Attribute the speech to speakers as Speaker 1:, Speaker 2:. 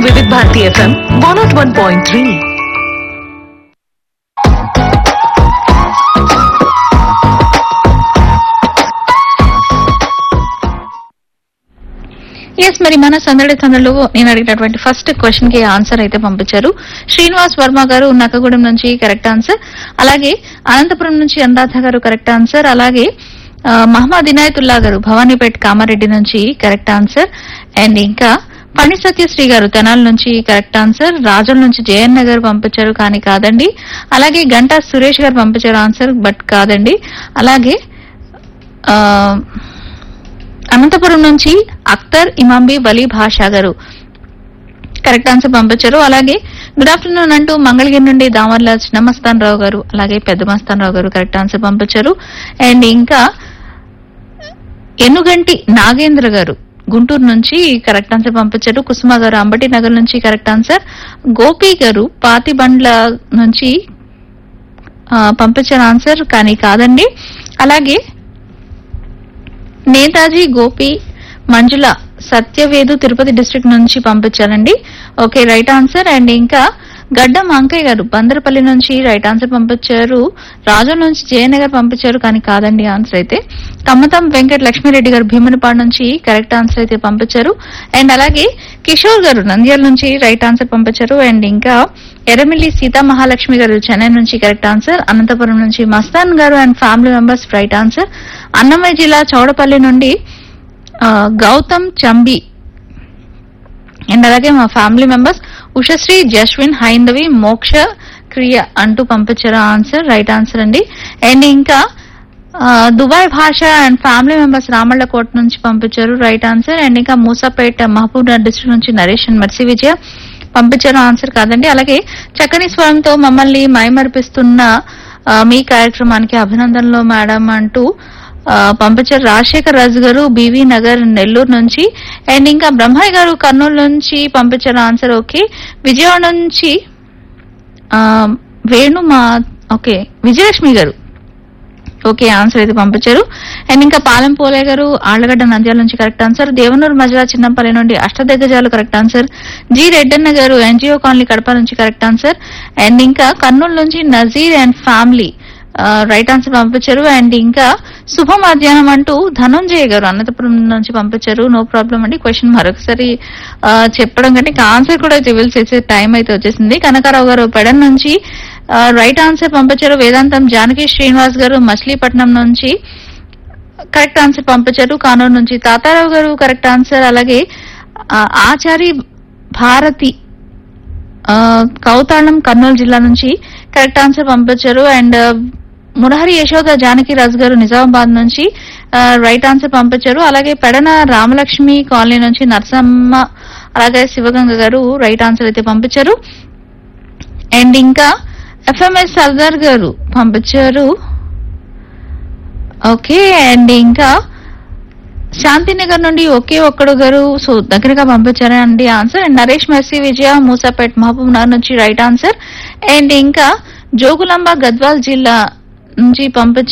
Speaker 1: వివిధ Bharati FM one naught one point three
Speaker 2: ఎస్ మరి మన సందడి సందడిలో నేను అడిగినటువంటి ఫస్ట్ క్వశ్చన్ కి ఆన్సర్ అయితే పంపించారు శ్రీనివాస్ వర్మ గారు నక్కగూడెం నుంచి కరెక్ట్ ఆన్సర్ అలాగే అనంతపురం నుంచి అనురాధ గారు కరెక్ట్ ఆన్సర్ అలాగే ఆ, మహమ్మద్ ఇనాయతుల్లా గారు భవానీపేట్ కామారెడ్డి నుంచి కరెక్ట్ ఆన్సర్ అండ్ ఇంకా పని సత్యశ్రీ గారు తెనాల నుంచి కరెక్ట్ ఆన్సర్ రాజుల నుంచి జయన్న గారు పంపించారు కానీ కాదండి అలాగే గంటా సురేష్ గారు పంపించారు ఆన్సర్ బట్ కాదండి అలాగే ఆ, అనంతపురం నుంచి అఖ్తర్ ఇమాంబి వలీ భాషా గారు కరెక్ట్ ఆన్సర్ పంపించారు అలాగే గుడ్ ఆఫ్టర్నూన్ అంటూ మంగళగిరి నుండి దామర్ల చిన్నమస్తాన్ రావు గారు అలాగే పెద్ద మస్తాన్ రావు గారు కరెక్ట్ ఆన్సర్ పంపించారు అండ్ ఇంకా ఎన్నుగంటి నాగేంద్ర గారు గుంటూరు నుంచి కరెక్ట్ ఆన్సర్ పంపించారు కుసుమ గారు అంబటి నగర్ నుంచి కరెక్ట్ ఆన్సర్ గోపి గారు పాతిబండ్ల నుంచి ఆ, పంపించిన ఆన్సర్ కానీ కాదండి అలాగే నేతాజీ గోపి మంజుల సత్యవేదు తిరుపతి డిస్ట్రిక్ట్ నుంచి పంపించారండి ఓకే రైట్ ఆన్సర్ అండ్ ఇంకా గడ్డం అంకయ్య గారు బందరపల్లి నుంచి రైట్ ఆన్సర్ పంపించారు రాజు నుంచి జయనగర్ పంపించారు కానీ కాదండి ఆన్సర్ అయితే కమ్మతం వెంకట లక్ష్మీరెడ్డి గారు భీమునిపాడు నుంచి కరెక్ట్ ఆన్సర్ అయితే పంపించారు అండ్ అలాగే కిషోర్ గారు నంద్యాల నుంచి రైట్ ఆన్సర్ పంపించారు అండ్ ఇంకా ఎర్రమిల్లి సీతా మహాలక్ష్మి గారు చెన్నై నుంచి కరెక్ట్ ఆన్సర్ అనంతపురం నుంచి మస్తాన్ గారు and family members right answer Annamayya జిల్లా చౌడపల్లి నుండి ఆ, గౌతమ్ చంబి అండ్ అలాగే మా ఫ్యామిలీ మెంబర్స్ ఉషశ్రీ జస్విన్ హైందవి మోక్ష క్రియ అంటూ పంపించారు ఆన్సర్ రైట్ ఆన్సర్ అండి అండ్ ఇంకా ఆ, దుబాయ్ భాష అండ్ ఫ్యామిలీ మెంబర్స్ రామళ్ళకోట నుంచి పంపించారు రైట్ ఆన్సర్ అండ్ ఇంకా మూసాపేట మహబూబ్ నగర్ డిస్ట్రిక్ట్ నుంచి నరేష్ అండ్ మర్సి విజయ పంపించారు ఆన్సర్ కాదండి అలాగే చక్కని స్వరంతో మమ్మల్ని మైమరిపిస్తున్న ఆ, మీ కార్యక్రమానికి అభినందనలు మేడం అంటూ ఆ, పంపించారు రాజశేఖర్ రాజు గారు బీవీ నగర్ నెల్లూరు నుంచి అండ్ ఇంకా బ్రహ్మయ్య గారు కర్నూలు నుంచి పంపించారు ఆన్సర్ ఓకే విజయవాడ నుంచి ఆ, వేణు మా ఓకే విజయలక్ష్మి గారు ఓకే ఆన్సర్ అయితే పంపించారు అండ్ ఇంకా పాలెం పోలే గారు ఆళ్లగడ్డ నంద్యాల నుంచి కరెక్ట్ ఆన్సర్ దేవనూరు మజిలా చిన్నంపల్లి నుండి అష్టదిగ్గజాలు కరెక్ట్ ఆన్సర్ జి రెడ్డన్న గారు ఎన్జిఓ కాలనీ కడప నుంచి కరెక్ట్ ఆన్సర్ అండ్ ఇంకా కర్నూలు నుంచి Nazir and family right answer పంపించారు అండ్ ఇంకా శుభ మధ్యాహ్నం అంటూ ధనంజయ గారు అనంతపురం నుంచి పంపించారు నో ప్రాబ్లం అండి క్వశ్చన్ మరొకసారి ఆ, చెప్పడం కంటే ఇంకా ఆన్సర్ కూడా రివీల్ చేసే టైం అయితే వచ్చేసింది కనకారావు గారు పెడన్ నుంచి రైట్ ఆన్సర్ పంపించారు వేదాంతం జానకి శ్రీనివాస్ గారు మచిలీపట్నం నుంచి కరెక్ట్ ఆన్సర్ పంపించారు కానూరు నుంచి తాతారావు గారు కరెక్ట్ ఆన్సర్ అలాగే ఆ, ఆచారి భారతి ఆ, కౌతాళం కర్నూలు జిల్లా నుంచి కరెక్ట్ ఆన్సర్ పంపించారు అండ్ మురహరి యశోద జానకి రాజు గారు నిజామాబాద్ నుంచి రైట్ ఆన్సర్ పంపించారు అలాగే పెడన రామలక్ష్మి కాలనీ నుంచి నరసమ్మ అలాగే శివగంగ గారు రైట్ ఆన్సర్ అయితే పంపించారు అండ్ ఇంకా ఎఫ్ఎంఎస్ సర్దార్ గారు పంపించారు ఓకే అండ్ ఇంకా శాంతినగర్ నుండి ఒకే ఒక్కడు గారు సో దగ్గరగా పంపించారండి answer and Naresh Mercy Vijaya Musapet Mahabub Nagar నుంచి రైట్ ఆన్సర్ అండ్ ఇంకా జోగులాంబ గద్వాల్ జిల్లా నుంచి పంపించారు